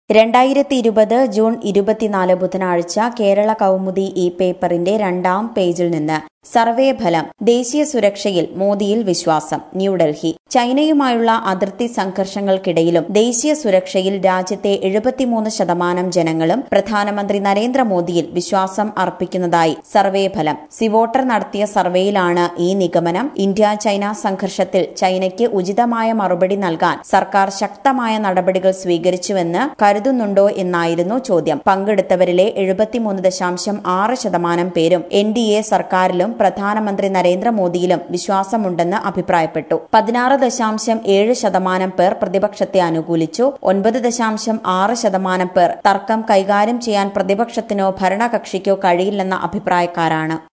രണ്ടായിരത്തി ഇരുപത് ജൂൺ ഇരുപത്തിനാല് ബുധനാഴ്ച കേരള കൗമുദി ഈ പേപ്പറിന്റെ രണ്ടാം പേജിൽ നിന്ന് സർവേ ഫലം ദേശീയ സുരക്ഷയിൽ മോദിയിൽ വിശ്വാസം ന്യൂഡൽഹി ചൈനയുമായുള്ള അതിർത്തി സംഘർഷങ്ങൾക്കിടയിലും ദേശീയ സുരക്ഷയിൽ രാജ്യത്തെ എഴുപത്തിമൂന്ന് ശതമാനം ജനങ്ങളും പ്രധാനമന്ത്രി നരേന്ദ്രമോദിയിൽ വിശ്വാസം അർപ്പിക്കുന്നതായി സർവേ ഫലം സിവോട്ടർ നടത്തിയ സർവേയിലാണ് ഈ നിഗമനം ഇന്ത്യ ചൈന സംഘർഷത്തിൽ ചൈനയ്ക്ക് ഉചിതമായ മറുപടി നൽകാൻ സർക്കാർ ശക്തമായ നടപടികൾ സ്വീകരിച്ചുവെന്ന് കരുതുന്നുണ്ടോ എന്നായിരുന്നു ചോദ്യം പങ്കെടുത്തവരിലെ എഴുപത്തിമൂന്ന് ദശാംശം ആറ് ശതമാനം പേരും എൻ ഡി എ സർക്കാരിലും പ്രധാനമന്ത്രി നരേന്ദ്രമോദിയിലും വിശ്വാസമുണ്ടെന്ന് അഭിപ്രായപ്പെട്ടു പതിനാറ് ദശാംശം ഏഴ് ശതമാനം പേർ പ്രതിപക്ഷത്തെ അനുകൂലിച്ചു ഒൻപത് ദശാംശം ആറ് ശതമാനം പേർ തർക്കം കൈകാര്യം ചെയ്യാൻ പ്രതിപക്ഷത്തിനോ ഭരണകക്ഷിക്കോ കഴിയില്ലെന്ന അഭിപ്രായക്കാരാണ്